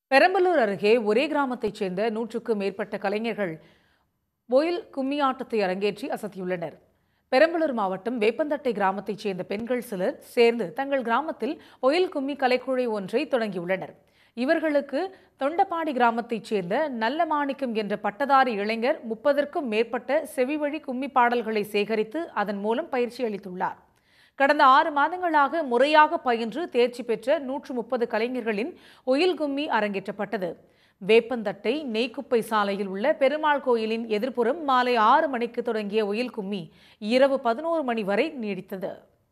பெரம்பலூர் அருகே ஒரே கிராமத்தைச் சேர்ந்த நூற்றுக்கும் மேற்பட்ட கலைஞர்கள் ஒயில் கும்மி ஆட்டத்தை அரங்கேற்றி அசத்தியுள்ளனர் பெரம்பலூர் மாவட்டம் வேப்பந்தட்டை கிராமத்தைச் சேர்ந்த பெண்கள் சிலர் சேர்ந்து தங்கள் கிராமத்தில் ஒயில் கும்மி கலைக்குழு ஒன்றை தொடங்கியுள்ளனர் இவர்களுக்கு தொண்டப்பாடி கிராமத்தைச் சேர்ந்த நல்ல மாணிக்கம் என்ற பட்டதாரி இளைஞர் முப்பதற்கும் மேற்பட்ட செவிவழி கும்மி பாடல்களை சேகரித்து அதன் மூலம் பயிற்சி அளித்துள்ளார் கடந்த ஆறு மாதங்களாக முறையாக பயின்று தேர்ச்சி பெற்ற நூற்று முப்பது கலைஞர்களின் ஒயில் கும்மி அரங்கேற்றப்பட்டது வேப்பந்தட்டை நெய்க்குப்பை சாலையில் உள்ள பெருமாள் கோயிலின் எதிர்ப்புறம் மாலை ஆறு மணிக்கு தொடங்கிய ஒயில் கும்மி இரவு பதினோரு மணி வரை நீடித்தது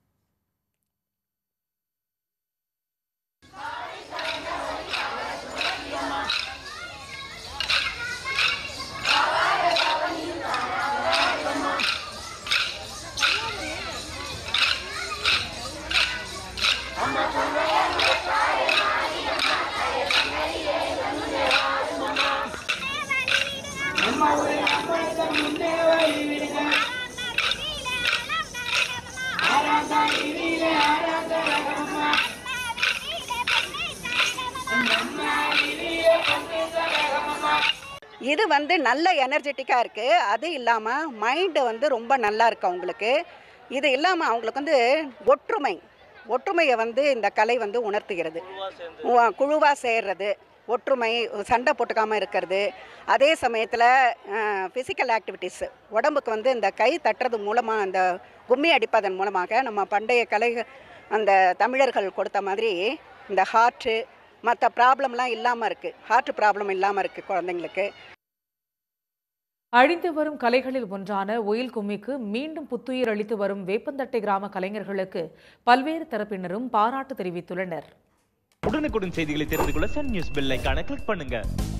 இது வந்து நல்ல எனர்ஜெட்டிக்காக இருக்குது அது இல்லாமல் மைண்டு வந்து ரொம்ப நல்லா இருக்கு அவங்களுக்கு இது இல்லாமல் அவங்களுக்கு வந்து ஒற்றுமை ஒற்றுமையை வந்து இந்த கலை வந்து உணர்த்துகிறது குழுவாக சேர்றது ஒற்றுமை சண்டை போட்டுக்காமல் இருக்கிறது அதே சமயத்தில் ஃபிசிக்கல் ஆக்டிவிட்டீஸ் உடம்புக்கு வந்து இந்த கை தட்டுறது மூலமாக அந்த கும்மி அடிப்பதன் மூலமாக நம்ம பண்டைய கலை அந்த தமிழர்கள் கொடுத்த மாதிரி இந்த ஹார்ட்டு மற்ற ப்ராப்ளம்லாம் இல்லாமல் இருக்குது ஹார்ட் ப்ராப்ளம் இல்லாமல் இருக்குது குழந்தைங்களுக்கு அழிந்து வரும் கலைகளில் ஒன்றான ஒயில் கும்மிக்கு மீண்டும் புத்துயிர் அளித்து வரும் வேப்பந்தட்டை கிராம கலைஞர்களுக்கு பல்வேறு தரப்பினரும் பாராட்டு தெரிவித்துள்ளனர் உடனுக்குடன் செய்திகளை தெரிந்து கொள்ள சன் நியூஸ் பெல் ஐகானை கிளிக் பண்ணுங்க